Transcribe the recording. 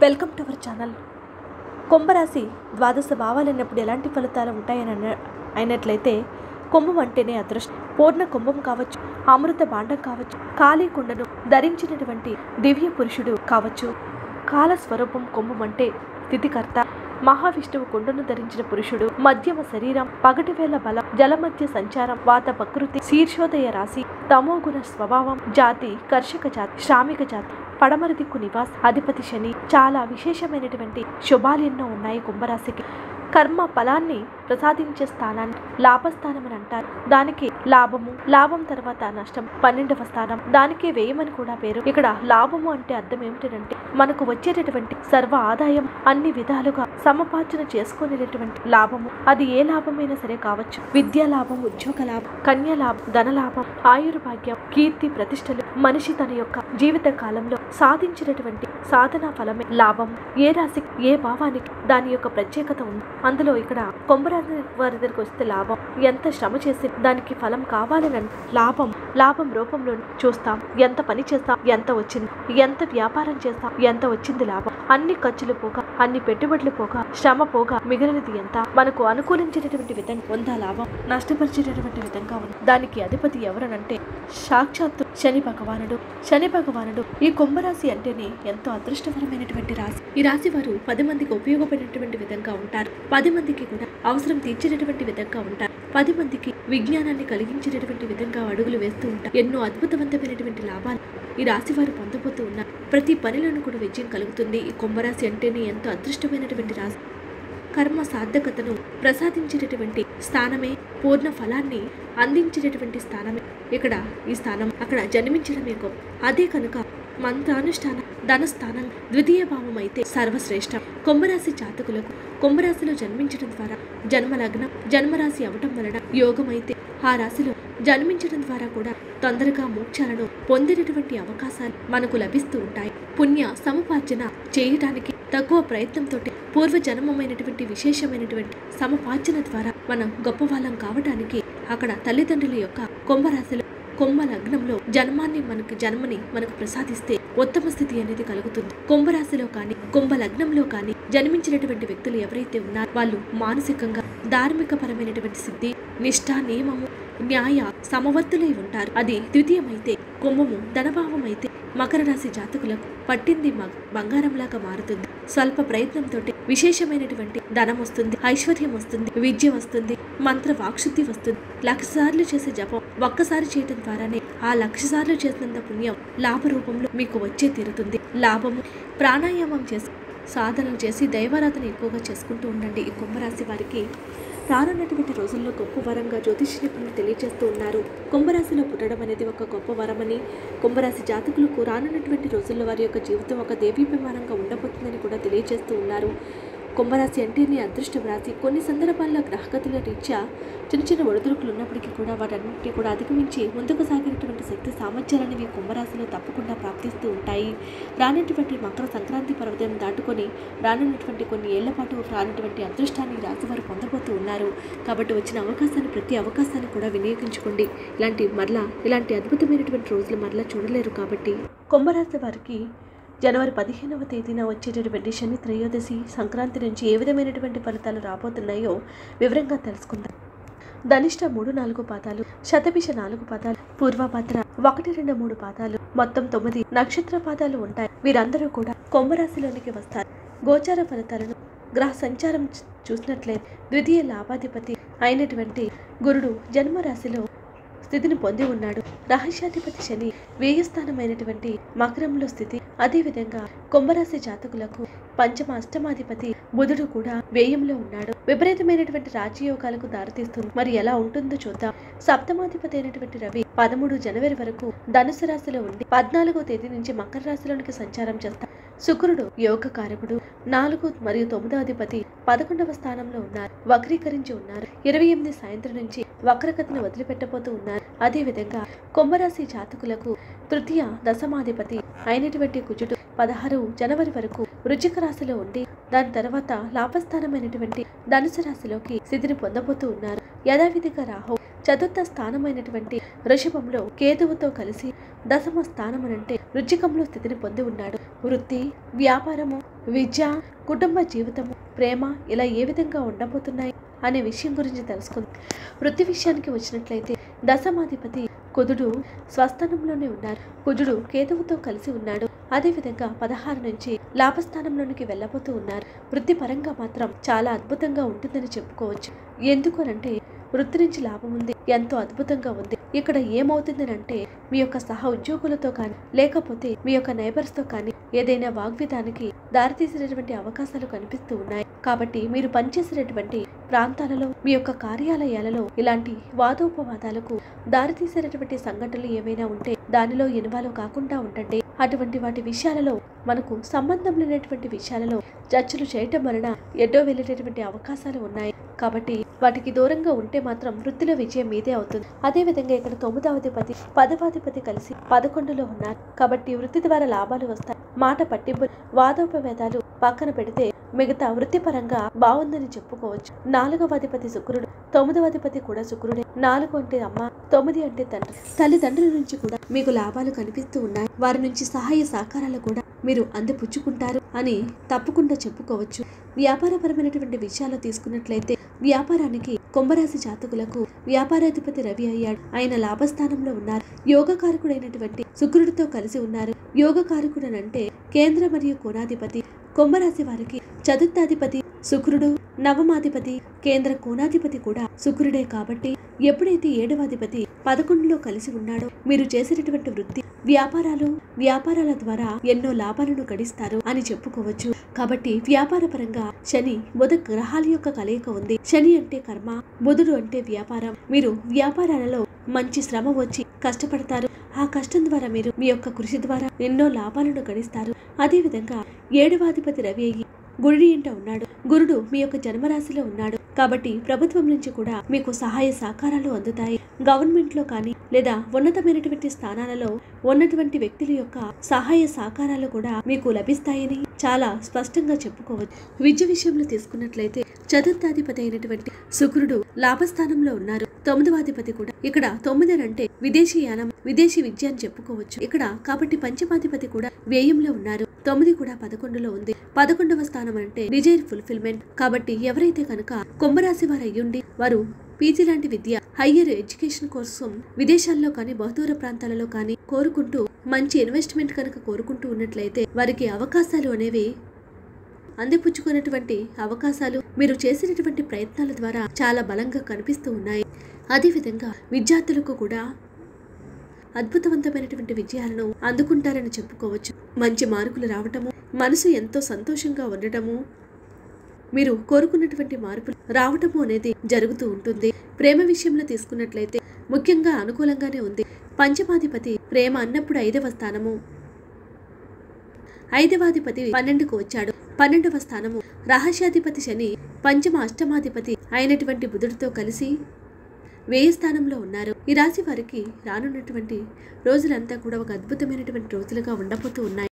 welcome to our channel కుంభరాశి ద్వాదశ భావాలైనప్పుడు ఎలాంటి ఫలితాలు ఉంటాయని అన్న అయినట్లయితే కుంభం అంటేనే అదృష్టం పూర్ణ కుంభం కావచ్చు అమృత భాండం కావచ్చు ఖాళీ కుండను ధరించినటువంటి దివ్య పురుషుడు కావచ్చు కాల స్వరూపం కుంభం అంటే స్థితికర్త మహావిష్ణువు కుండను ధరించిన పురుషుడు మధ్యమ శరీరం పగటి వేళ బలం జల మధ్య సంచారం వాత ప్రకృతి శీర్షోదయ రాశి తమోగుణ స్వభావం జాతి కర్షక జాతి శ్రామిక జాతి పడమర దిక్కు నివాస్ అధిపతి శని చాలా విశేషమైనటువంటి శుభాలు ఎన్నో ఉన్నాయి కుంభరాశికి కర్మ ఫలాన్ని ప్రసాదించే స్థానాన్ని లాభస్థానం అని అంటారు దానికి లాభము లాభం తర్వాత నష్టం పన్నెండవ స్థానం దానికే వ్యయమని కూడా పేరు ఇక్కడ లాభము అంటే అర్థం ఏమిటంటే మనకు వచ్చేటటువంటి సర్వ ఆదాయం అన్ని విధాలుగా సమపార్జన చేసుకునేటటువంటి లాభము అది ఏ లాభమైనా సరే కావచ్చు విద్యా లాభం ఉద్యోగ లాభం కన్య లాభం ధన లాభం ఆయుర్భాగ్యం కీర్తి ప్రతిష్టలు మనిషి తన యొక్క జీవిత కాలంలో సాధించినటువంటి సాధన ఫలమే లాభం ఏ రాశికి ఏ భావానికి దాని యొక్క ప్రత్యేకత ఉంది అందులో ఇక్కడ కుంభరాశి వారి దగ్గరికి వస్తే లాభం ఎంత శ్రమ చేసి దానికి ఫలం కావాలని అన్- లాభం లాభం రూపంలో చూస్తాం ఎంత పని చేస్తాం ఎంత వచ్చింది ఎంత వ్యాపారం చేస్తాం ఎంత వచ్చింది లాభం అన్ని ఖర్చులు పోగా అన్ని పెట్టుబడులు పోగా శ్రమ పోగా మిగిలినది ఎంత మనకు అనుకూలించేటటువంటి విధంగా ఉందా లాభం నష్టపరిచేటటువంటి విధంగా ఉంది దానికి అధిపతి ఎవరనంటే సాక్షాత్తు శని భగవానుడు శని భగవానుడు ఈ కుంభరాశి అంటేనే ఎంతో అదృష్టకరమైనటువంటి రాశి ఈ రాశి వారు పది మందికి ఉపయోగపడేటువంటి విధంగా ఉంటారు పది మందికి కూడా అవసరం తీర్చేటటువంటి విధంగా ఉంటారు పది మందికి విజ్ఞానాన్ని కలిగించేటటువంటి విధంగా అడుగులు వేస్తూ ఉంటారు ఎన్నో అద్భుతవంతమైనటువంటి లాభాలు ఈ రాశి వారు పొందబోతూ ఉన్నారు ప్రతి పనిలోనూ కూడా విజయం కలుగుతుంది ఈ కుంభరాశి అంటేనే ఎంతో అదృష్టమైనటువంటి రాశి కర్మ సార్థకతను ప్రసాదించేటటువంటి స్థానమే పూర్ణ ఫలాన్ని అందించేటటువంటి స్థానమే ఇక్కడ ఈ స్థానం అక్కడ జన్మించడమే గొప్ప అదే కనుక మంత్రానుష్ఠానం ధనస్థానం ద్వితీయ భావం అయితే సర్వశ్రేష్టం కుంభరాశి జాతకులకు కుంభరాశిలో జన్మించడం ద్వారా జన్మ లగ్నం జన్మరాశి అవటం వలన యోగం అయితే ఆ రాశిలో జన్మించడం ద్వారా కూడా తొందరగా మోక్షాలను పొందేటటువంటి అవకాశాలు మనకు లభిస్తూ ఉంటాయి పుణ్య సముపార్జన చేయటానికి తక్కువ ప్రయత్నంతో పూర్వజన్మమైనటువంటి విశేషమైనటువంటి సముపార్జన ద్వారా మనం గొప్పవాళ్ళం కావటానికి అక్కడ తల్లిదండ్రుల యొక్క కుంభరాశిలో కుంభ లగ్నంలో జన్మాన్ని మనకు జన్మని మనకు ప్రసాదిస్తే ఉత్తమ స్థితి అనేది కలుగుతుంది కుంభరాశిలో కానీ కుంభ లగ్నంలో కానీ జన్మించినటువంటి వ్యక్తులు ఎవరైతే ఉన్నారో వాళ్ళు మానసికంగా ధార్మిక పరమైనటువంటి సిద్ధి నిష్ఠ నియమము న్యాయ సమవర్తులై ఉంటారు అది ద్వితీయమైతే కుంభము ధనభావం అయితే మకర రాశి జాతకులకు పట్టింది మ- బంగారంలాగా మారుతుంది స్వల్ప ప్రయత్నంతో విశేషమైనటువంటి ధనం వస్తుంది ఐశ్వర్యం వస్తుంది విద్య వస్తుంది మంత్ర వాక్శుద్ధి వస్తుంది లక్ష సార్లు చేసే జపం ఒక్కసారి చేయటం ద్వారానే ఆ లక్ష సార్లు చేసినంత పుణ్యం లాభ రూపంలో మీకు వచ్చే తీరుతుంది లాభము ప్రాణాయామం చేసి సాధనలు చేసి దైవారాధన ఎక్కువగా చేసుకుంటూ ఉండండి ఈ కుంభరాశి వారికి రానున్నటువంటి రోజుల్లో గొప్ప వరంగా జ్యోతిష నిపుణులు తెలియజేస్తూ ఉన్నారు కుంభరాశిలో పుట్టడం అనేది ఒక గొప్ప వరమని కుంభరాశి జాతకులకు రానున్నటువంటి రోజుల్లో వారి యొక్క జీవితం ఒక దేవీభిమానంగా ఉండబోతుందని కూడా తెలియజేస్తూ ఉన్నారు కుంభరాశి అంటేనే అదృష్టం రాశి కొన్ని సందర్భాల్లో గ్రహగతుల రీత్యా చిన్న చిన్న ఒడిదుడుకులు ఉన్నప్పటికీ కూడా వాటన్నింటినీ కూడా అధిగమించి ముందుకు సాగినటువంటి శక్తి సామర్థ్యాలనేవి కుంభరాశిలో తప్పకుండా ప్రాప్తిస్తూ ఉంటాయి రానటువంటి మకర సంక్రాంతి పర్వతం దాటుకొని రానున్నటువంటి కొన్ని ఏళ్ల పాటు రానటువంటి అదృష్టాన్ని ఈ రాశి వారు పొందబోతూ ఉన్నారు కాబట్టి వచ్చిన అవకాశాన్ని ప్రతి అవకాశాన్ని కూడా వినియోగించుకోండి ఇలాంటి మరలా ఇలాంటి అద్భుతమైనటువంటి రోజులు మరలా చూడలేరు కాబట్టి కుంభరాశి వారికి జనవరి పదిహేనవ తేదీన వచ్చేటటువంటి శని త్రయోదశి సంక్రాంతి నుంచి ఏ విధమైనటువంటి ఫలితాలు రాబోతున్నాయో వివరంగా తెలుసుకుందాం ధనిష్ట మూడు నాలుగు పాదాలు శతభిష నాలుగు పాదాలు పూర్వభద్ర ఒకటి రెండు మూడు పాదాలు మొత్తం తొమ్మిది నక్షత్ర పాదాలు ఉంటాయి వీరందరూ కూడా కుంభరాశిలోనికి వస్తారు గోచార ఫలితాలను గ్రహ సంచారం చూ- చూసినట్లయితే ద్వితీయ లాభాధిపతి అయినటువంటి గురుడు జన్మరాశిలో స్థితిని పొంది ఉన్నాడు రహస్యాధిపతి శని వ్యయస్థానమైనటువంటి మకరంలో స్థితి అదేవిధంగా కుంభరాశి జాతకులకు పంచమ అష్టమాధిపతి బుధుడు కూడా వ్యయంలో ఉన్నాడు విపరీతమైనటువంటి రాజయోగాలకు దారితీస్తుంది మరి ఎలా ఉంటుందో చూద్దాం సప్తమాధిపతి అయినటువంటి రవి పదమూడు జనవరి వరకు ధనుసు రాశిలో ఉండి పద్నాలుగో తేదీ నుంచి మకర రాశిలోనికి సంచారం చేస్తారు శుక్రుడు యోగ కారకుడు నాలుగు మరియు తొమ్మిదవ అధిపతి పదకొండవ స్థానంలో ఉన్నారు వక్రీకరించి ఉన్నారు ఇరవై ఎనిమిది సాయంత్రం నుంచి వక్రగతిని వదిలిపెట్టబోతూ ఉన్నారు అదేవిధంగా కుంభరాశి జాతకులకు తృతీయ దశమాధిపతి అయినటువంటి కుజుడు పదహారు జనవరి వరకు వృచ్చిక రాశిలో ఉండి దాని తర్వాత లాభస్థానమైనటువంటి ధనుసు రాశిలోకి స్థితిని పొందబోతూ ఉన్నారు యథావిధిగా రాహు చతుర్థ స్థానమైనటువంటి వృషభంలో కేతువుతో కలిసి దశమ స్థానమనంటే వృచ్చికంలో స్థితిని పొంది ఉన్నాడు వృత్తి వ్యాపారము విద్య కుటుంబ జీవితము ప్రేమ ఇలా ఏ విధంగా ఉండబోతున్నాయి అనే విషయం గురించి తెలుసుకుంది వృత్తి విషయానికి వచ్చినట్లయితే దశమాధిపతి కుదుడు స్వస్థానంలోనే ఉన్నారు కుజుడు కేతువుతో కలిసి ఉన్నాడు అదేవిధంగా పదహారు నుంచి లాభస్థానంలోనికి వెళ్ళబోతూ ఉన్నారు వృత్తిపరంగా మాత్రం చాలా అద్భుతంగా ఉంటుందని చెప్పుకోవచ్చు ఎందుకనంటే వృత్తి నుంచి లాభం ఉంది ఎంతో అద్భుతంగా ఉంది ఇక్కడ ఏమవుతుందని అంటే మీ యొక్క సహ ఉద్యోగులతో కానీ లేకపోతే మీ యొక్క నైబర్స్తో కానీ ఏదైనా వాగ్విధానికి దారితీసినటువంటి అవకాశాలు కనిపిస్తూ ఉన్నాయి కాబట్టి మీరు పనిచేసినటువంటి ప్రాంతాలలో మీ యొక్క కార్యాలయాలలో ఇలాంటి వాదోపవాదాలకు దారితీసినటువంటి సంఘటనలు ఏమైనా ఉంటే దానిలో ఇన్వాల్వ్ కాకుండా ఉండండి అటువంటి వాటి విషయాలలో మనకు సంబంధం లేనటువంటి విషయాలలో చర్చలు చేయటం వలన ఎటో వెళ్ళేటటువంటి అవకాశాలు ఉన్నాయి కాబట్టి వాటికి దూరంగా ఉంటే మాత్రం వృత్తిలో విజయం మీదే అవుతుంది అదే విధంగా ఇక్కడ తొమ్మిదవధిపతి పదవాధిపతి కలిసి పదకొండులో ఉన్నారు కాబట్టి వృత్తి ద్వారా లాభాలు వస్తాయి మాట పట్టింపు వాదోపవేదాలు పక్కన పెడితే మిగతా వృత్తిపరంగా బాగుందని చెప్పుకోవచ్చు నాలుగవ అధిపతి శుక్రుడు తొమ్మిదవ అధిపతి కూడా శుక్రుడే నాలుగు అంటే అమ్మ తొమ్మిది అంటే తండ్రి తల్లిదండ్రుల నుంచి కూడా మీకు లాభాలు కనిపిస్తూ ఉన్నాయి వారి నుంచి సహాయ సహకారాలు కూడా మీరు అందిపుచ్చుకుంటారు అని తప్పకుండా చెప్పుకోవచ్చు వ్యాపారపరమైనటువంటి విషయాలు తీసుకున్నట్లయితే వ్యాపారానికి కుంభరాశి జాతకులకు వ్యాపారాధిపతి రవి అయ్యాడు ఆయన లాభస్థానంలో ఉన్నారు యోగకారకుడైనటువంటి శుక్రుడితో కలిసి ఉన్నారు యోగకారకుడనంటే కేంద్ర మరియు కోణాధిపతి కుంభరాశి వారికి చతుర్థాధిపతి శుక్రుడు నవమాధిపతి కేంద్ర కోణాధిపతి కూడా శుక్రుడే కాబట్టి ఎప్పుడైతే ఏడవాధిపతి పదకొండులో కలిసి ఉన్నాడో మీరు చేసేటటువంటి వృత్తి వ్యాపారాలు వ్యాపారాల ద్వారా ఎన్నో లాభాలను గడిస్తారు అని చెప్పుకోవచ్చు కాబట్టి వ్యాపార పరంగా శని బుధ గ్రహాల యొక్క కలయిక ఉంది శని అంటే కర్మ బుధుడు అంటే వ్యాపారం మీరు వ్యాపారాలలో మంచి శ్రమ వచ్చి కష్టపడతారు ఆ కష్టం ద్వారా మీరు మీ యొక్క కృషి ద్వారా ఎన్నో లాభాలను గడిస్తారు అదేవిధంగా ఏడవాధిపతి రవి అయ్యి గురుడి ఇంట ఉన్నాడు గురుడు మీ యొక్క జన్మరాశిలో ఉన్నాడు కాబట్టి ప్రభుత్వం నుంచి కూడా మీకు సహాయ సహకారాలు అందుతాయి గవర్నమెంట్ లో కానీ లేదా ఉన్నతమైనటువంటి స్థానాలలో ఉన్నటువంటి వ్యక్తుల యొక్క సహాయ సహకారాలు కూడా మీకు లభిస్తాయని చాలా స్పష్టంగా చెప్పుకోవచ్చు విద్య విషయంలో తీసుకున్నట్లయితే చతుర్థాధిపతి అయినటువంటి శుక్రుడు లాభస్థానంలో ఉన్నారు తొమ్మిదవాధిపతి కూడా ఇక్కడ తొమ్మిది అంటే విదేశీ యానం విదేశీ విద్య అని చెప్పుకోవచ్చు ఇక్కడ కాబట్టి పంచమాధిపతి కూడా వ్యయంలో ఉన్నారు తొమ్మిది కూడా పదకొండులో ఉంది పదకొండవ స్థానం అంటే రిజైర్ ఫుల్ఫిల్మెంట్ కాబట్టి ఎవరైతే కనుక కుంభరాశి వారు అయ్యుండి వారు పీజీ లాంటి విద్య హయ్యర్ ఎడ్యుకేషన్ కోసం విదేశాల్లో కానీ బహుదూర ప్రాంతాలలో కానీ కోరుకుంటూ మంచి ఇన్వెస్ట్మెంట్ కనుక కోరుకుంటూ ఉన్నట్లయితే వారికి అవకాశాలు అనేవి అందిపుచ్చుకున్నటువంటి అవకాశాలు మీరు చేసినటువంటి ప్రయత్నాల ద్వారా చాలా బలంగా కనిపిస్తూ ఉన్నాయి అదేవిధంగా విద్యార్థులకు కూడా అద్భుతవంతమైనటువంటి విజయాలను అందుకుంటారని చెప్పుకోవచ్చు మంచి మార్కులు రావటము మనసు ఎంతో సంతోషంగా ఉండటము మీరు కోరుకున్నటువంటి మార్పులు రావటము అనేది జరుగుతూ ఉంటుంది ప్రేమ విషయంలో తీసుకున్నట్లయితే ముఖ్యంగా అనుకూలంగానే ఉంది పంచమాధిపతి ప్రేమ అన్నప్పుడు ఐదవ స్థానము ఐదవాధిపతి పన్నెండుకు వచ్చాడు పన్నెండవ స్థానము రహస్యాధిపతి శని పంచమ అష్టమాధిపతి అయినటువంటి బుధుడితో కలిసి వేయి స్థానంలో ఉన్నారు ఈ రాశి వారికి రానున్నటువంటి రోజులంతా కూడా ఒక అద్భుతమైనటువంటి రోజులుగా ఉండబోతూ ఉన్నాయి